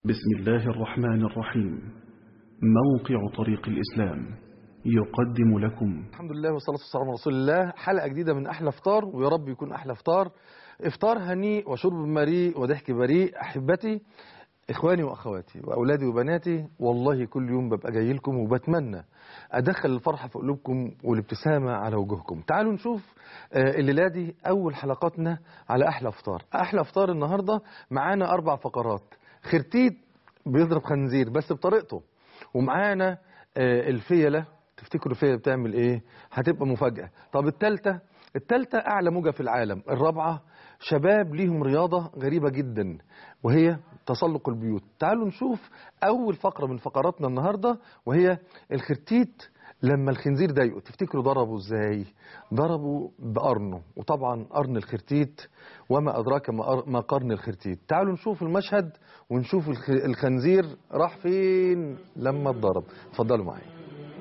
بسم الله الرحمن الرحيم موقع طريق الإسلام يقدم لكم الحمد لله والصلاة والسلام على رسول الله حلقة جديدة من أحلى فطار ويا رب يكون أحلى فطار إفطار هنيء وشرب مريء وضحك بريء أحبتي إخواني وأخواتي وأولادي وبناتي والله كل يوم ببقى جاي لكم وبتمنى أدخل الفرحة في قلوبكم والابتسامة على وجوهكم تعالوا نشوف آه، الليلة دي أول حلقاتنا على أحلى فطار أحلى فطار النهاردة معانا أربع فقرات خرتيت بيضرب خنزير بس بطريقته ومعانا آه، الفيلة تفتكروا الفيلة بتعمل ايه هتبقى مفاجأة طب التالتة التالتة أعلى موجة في العالم الرابعة شباب ليهم رياضة غريبة جدا وهي تسلق البيوت تعالوا نشوف أول فقرة من فقراتنا النهاردة وهي الخرتيت لما الخنزير ضايقه تفتكروا ضربوا ازاي ضربوا بقرنه وطبعا قرن الخرتيت وما أدراك ما قر- ما قرن الخرتيت تعالوا نشوف المشهد ونشوف الخ- الخنزير راح فين لما اتضرب اتفضلوا معايا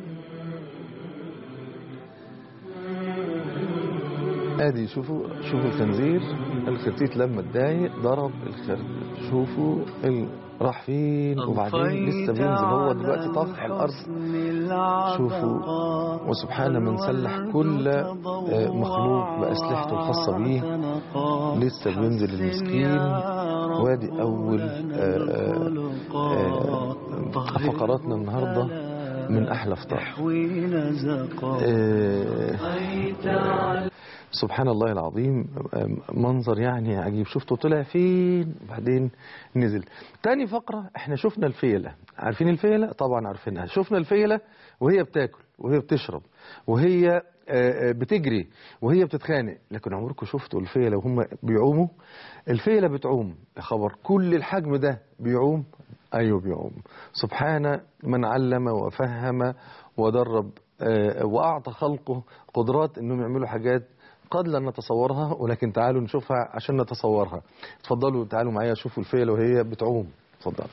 ادي شوفوا شوفوا الخنزير الخرتيت لما اتضايق ضرب الخر شوفوا ال... راح فين وبعدين لسه بينزل هو دلوقتي طاف على الارض شوفوا وسبحان من سلح كل آه، مخلوق باسلحته الخاصه بيه لسه بينزل المسكين وادي اول آه، آه، آه، فقراتنا النهارده من احلى فطار آه، سبحان الله العظيم منظر يعني عجيب شفته طلع فين وبعدين نزل تاني فقرة احنا شفنا الفيلة عارفين الفيلة طبعا عارفينها شفنا الفيلة وهي بتاكل وهي بتشرب وهي آه، آه، بتجري وهي بتتخانق لكن عمركم شفتوا الفيلة وهم بيعوموا الفيلة بتعوم يا خبر كل الحجم ده بيعوم ايوه بيعوم سبحان من علم وفهم ودرب آه، واعطى خلقه قدرات انهم يعملوا حاجات قد لا نتصورها ولكن تعالوا نشوفها عشان نتصورها اتفضلوا تعالوا معايا شوفوا الفيلة وهي بتعوم اتفضلوا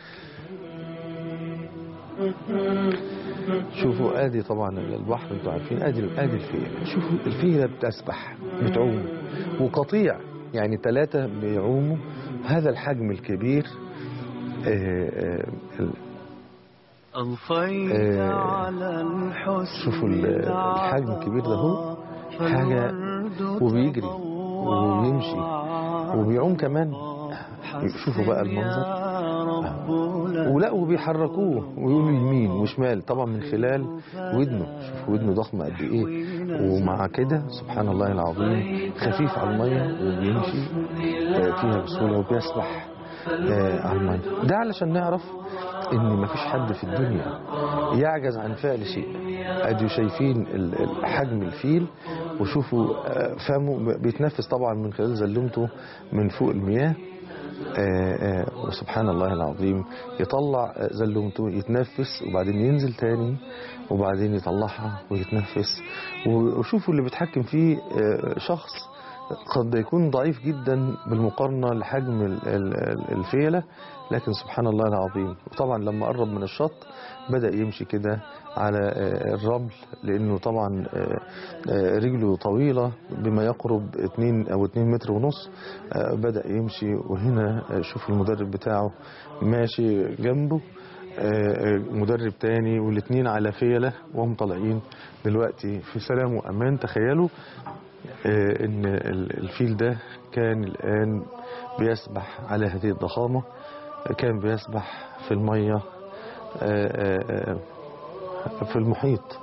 شوفوا ادي طبعا البحر انتوا عارفين ادي ادي الفيلة شوفوا الفيلة بتسبح بتعوم وقطيع يعني ثلاثة بيعوموا هذا الحجم الكبير آه، آه، ال- أضفيت آه، على الحسن شوفوا ال- الحجم الكبير ده هو حاجة وبيجري وبيمشي وبيعوم كمان شوفوا بقى المنظر ولا وبيحركوه ويقولوا يمين وشمال طبعا من خلال ودنه شوفوا ودنه ضخمة قد ايه ومع كده سبحان الله العظيم خفيف على المية وبيمشي آه، فيها بسهولة وبيسبح آه، على المية ده علشان نعرف ان مفيش حد في الدنيا يعجز عن فعل شيء ادي شايفين ال- ال- حجم الفيل وشوفوا آه، فمه بيتنفس طبعا من خلال زلمته من فوق المياه آه، آه، وسبحان الله العظيم يطلع آه، زلمته يتنفس وبعدين ينزل تاني وبعدين يطلعها ويتنفس و- وشوفوا اللي بيتحكم فيه آه، شخص قد يكون ضعيف جدا بالمقارنة لحجم ال- ال- ال- الفيلة لكن سبحان الله العظيم وطبعا لما قرب من الشط بدأ يمشي كده على آه، الرمل لأنه طبعا آه، آه، رجله طويلة بما يقرب 2 أو 2 متر ونص آه، بدأ يمشي وهنا آه، شوف المدرب بتاعه ماشي جنبه آه، آه، مدرب تاني والاتنين على فيلة وهم طالعين دلوقتي في سلام وأمان تخيلوا آه، ان ال- الفيل ده كان الآن بيسبح على هذه الضخامة آه، كان بيسبح في المية آه، آه، آه، في المحيط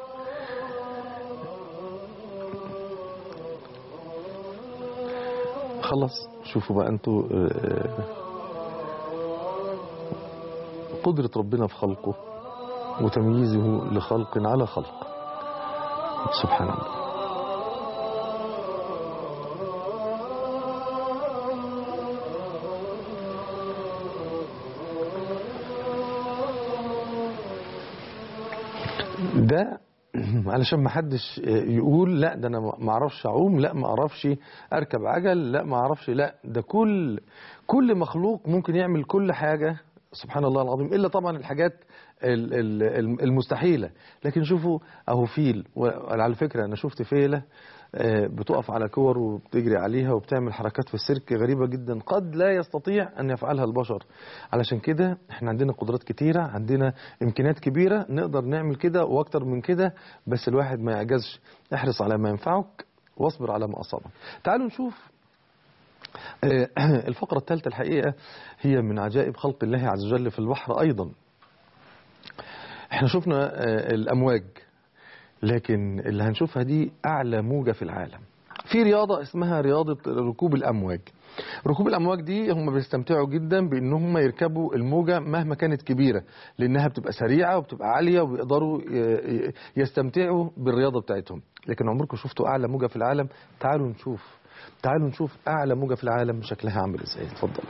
خلاص شوفوا بقى انتوا آه، قدرة ربنا في خلقه وتمييزه لخلق على خلق سبحان الله ده علشان ما حدش يقول لا ده انا ما اعرفش اعوم لا ما اعرفش اركب عجل لا ما اعرفش لا ده كل كل مخلوق ممكن يعمل كل حاجه سبحان الله العظيم الا طبعا الحاجات ال- ال- الم- المستحيله لكن شوفوا اهو فيل وعلى فكره انا شفت فيله آه، بتقف على كور وبتجري عليها وبتعمل حركات في السيرك غريبة جدا قد لا يستطيع أن يفعلها البشر علشان كده احنا عندنا قدرات كتيرة عندنا إمكانيات كبيرة نقدر نعمل كده وأكتر من كده بس الواحد ما يعجزش احرص على ما ينفعك واصبر على ما أصابك تعالوا نشوف آه، الفقرة الثالثة الحقيقة هي من عجائب خلق الله عز وجل في البحر أيضا احنا شفنا آه، الأمواج لكن اللي هنشوفها دي أعلى موجة في العالم في رياضة اسمها رياضة ركوب الأمواج ركوب الأمواج دي هم بيستمتعوا جدا بأن هم يركبوا الموجة مهما كانت كبيرة لأنها بتبقى سريعة وبتبقى عالية وبيقدروا ي- ي- يستمتعوا بالرياضة بتاعتهم لكن عمركم شفتوا أعلى موجة في العالم تعالوا نشوف تعالوا نشوف أعلى موجة في العالم شكلها عامل إزاي اتفضل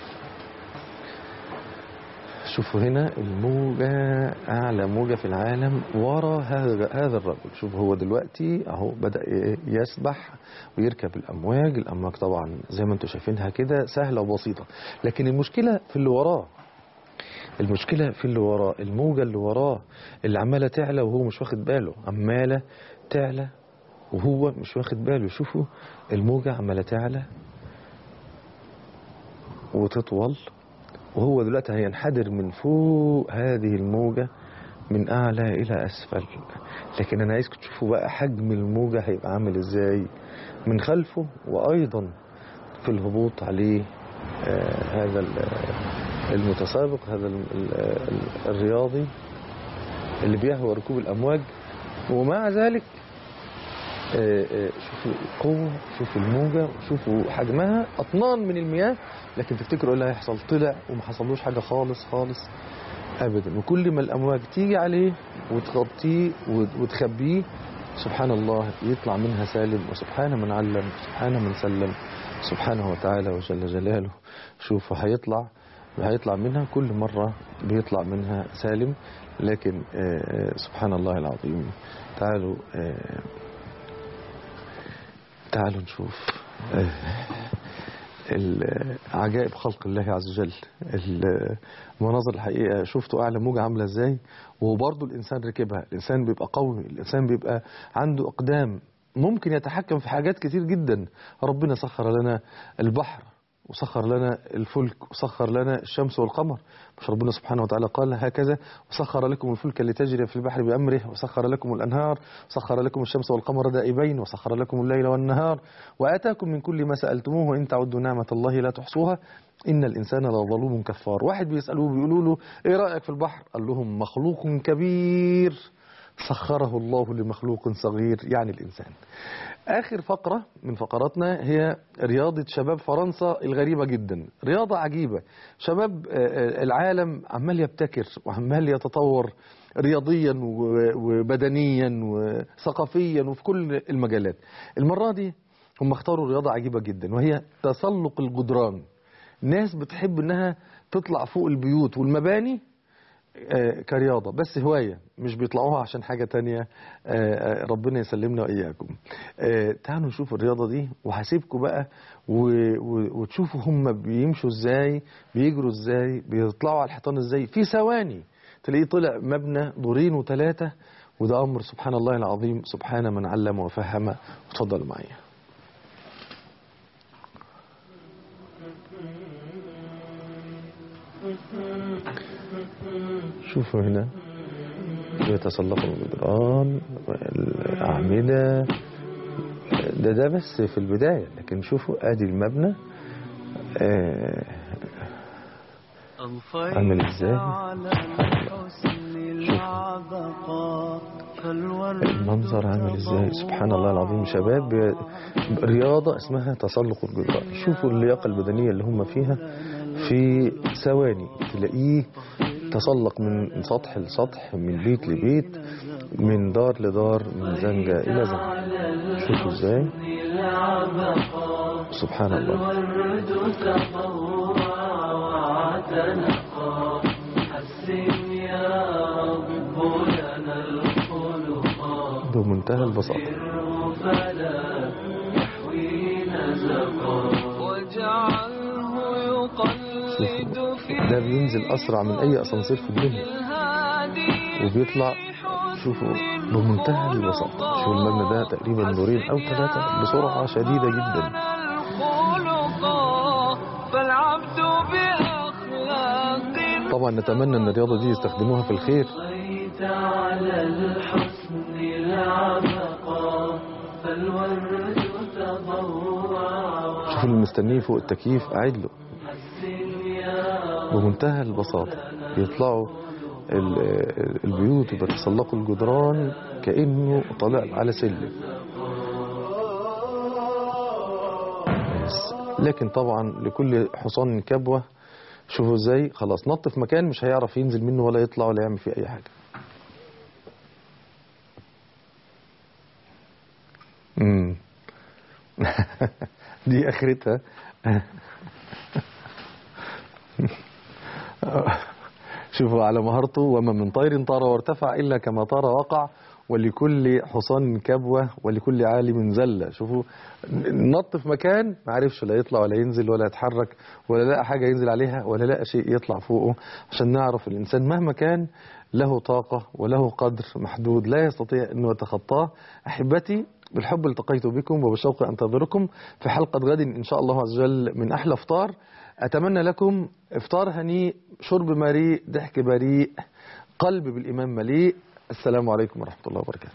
شوفوا هنا الموجة أعلى موجة في العالم ورا هذا هذا الرجل شوف هو دلوقتي أهو بدأ ي- يسبح ويركب الأمواج الأمواج طبعا زي ما انتم شايفينها كده سهلة وبسيطة لكن المشكلة في اللي وراه المشكلة في اللي وراه الموجة اللي وراه اللي عمالة تعلى وهو مش واخد باله عمالة تعلى وهو مش واخد باله شوفوا الموجة عمالة تعلى وتطول وهو دلوقتي هينحدر من فوق هذه الموجة من أعلى إلى أسفل لكن أنا عايزكم تشوفوا بقى حجم الموجة هيبقى عامل إزاي من خلفه وأيضا في الهبوط عليه آه هذا ال- المتسابق هذا ال- ال- ال- الرياضي اللي بيهوى ركوب الأمواج ومع ذلك آه، آه، شوفوا القوة شوفوا الموجة شوفوا حجمها أطنان من المياه لكن تفتكروا ايه اللي هيحصل طلع وما حصلوش حاجة خالص خالص أبدا وكل ما الأمواج تيجي عليه وتغطيه وت- وتخبيه سبحان الله يطلع منها سالم وسبحان من علم سبحان من سلم سبحانه وتعالى وجل جلاله شوفوا هيطلع هيطلع منها كل مرة بيطلع منها سالم لكن آه، آه، سبحان الله العظيم تعالوا آه، تعالوا نشوف آه، ال- عجائب خلق الله عز وجل المناظر الحقيقة شفتوا أعلى موجة عاملة إزاي وبرضه الإنسان ركبها الإنسان بيبقى قوي الإنسان بيبقى عنده أقدام ممكن يتحكم في حاجات كتير جدا ربنا سخر لنا البحر وسخر لنا الفلك وسخر لنا الشمس والقمر مش ربنا سبحانه وتعالى قال هكذا وسخر لكم الفلك لتجري في البحر بأمره وسخر لكم الأنهار وسخر لكم الشمس والقمر دائبين وسخر لكم الليل والنهار وآتاكم من كل ما سألتموه وإن تعدوا نعمة الله لا تحصوها إن الإنسان لظلوم كفار واحد بيسألوه بيقولوا له إيه رأيك في البحر قال لهم مخلوق كبير سخره الله لمخلوق صغير يعني الإنسان آخر فقرة من فقراتنا هي رياضة شباب فرنسا الغريبة جدا رياضة عجيبة شباب آه، آه، العالم عمال يبتكر وعمال يتطور رياضيا و- وبدنيا وثقافيا وفي كل المجالات المرة دي هم اختاروا رياضة عجيبة جدا وهي تسلق الجدران ناس بتحب انها تطلع فوق البيوت والمباني آه، كرياضة بس هواية مش بيطلعوها عشان حاجة تانية آه، آه، ربنا يسلمنا وإياكم آه، تعالوا نشوف الرياضة دي وهسيبكم بقى و- و- وتشوفوا هم بيمشوا ازاي بيجروا ازاي بيطلعوا على الحيطان ازاي في ثواني تلاقيه طلع مبنى دورين وثلاثة وده أمر سبحان الله العظيم سبحان من علم وفهم اتفضلوا معايا شوفوا هنا يتسلقوا الجدران الأعمدة ده ده بس في البداية لكن شوفوا ادي المبنى آه، عامل ازاي المنظر عامل ازاي سبحان الله العظيم شباب بي- رياضة اسمها تسلق الجدران شوفوا اللياقة البدنية اللي هم فيها في ثواني تلاقيه تسلق من سطح لسطح من بيت لبيت من دار لدار من زنجة إلى زنجة شوفوا ازاي سبحان الله بمنتهى البساطة واجعله يقلد في ده بينزل أسرع من أي أسانسير في الدنيا الهادي وبيطلع شوفوا بمنتهى البساطة شوفوا المبنى ده تقريبا دورين أو ثلاثة بسرعة شديدة جدا الخلق فالعبد بأخلاق طبعا نتمنى أن الرياضة دي يستخدموها في الخير بقيت على الحسن العبقى فالورد تضوع شوفوا اللي مستنيه فوق التكييف قاعد له بمنتهى البساطة يطلعوا ال- ال- البيوت وبيتسلقوا الجدران كأنه طالع على سلم بس. لكن طبعا لكل حصان كبوة شوفوا ازاي خلاص نط في مكان مش هيعرف ينزل منه ولا يطلع ولا يعمل فيه اي حاجة امم دي اخرتها شوفوا على مهارته وما من طير طار وارتفع إلا كما طار وقع ولكل حصان كبوة ولكل عالم زلة شوفوا نط في مكان ما عرفش لا يطلع ولا ينزل ولا يتحرك ولا لقى حاجة ينزل عليها ولا لقى شيء يطلع فوقه عشان نعرف الإنسان مهما كان له طاقة وله قدر محدود لا يستطيع أنه يتخطاه أحبتي بالحب التقيت بكم وبالشوق أنتظركم في حلقة غد إن شاء الله عز وجل من أحلى فطار أتمنى لكم إفطار هنيء شرب مريء ضحك بريء قلب بالإيمان مليء السلام عليكم ورحمة الله وبركاته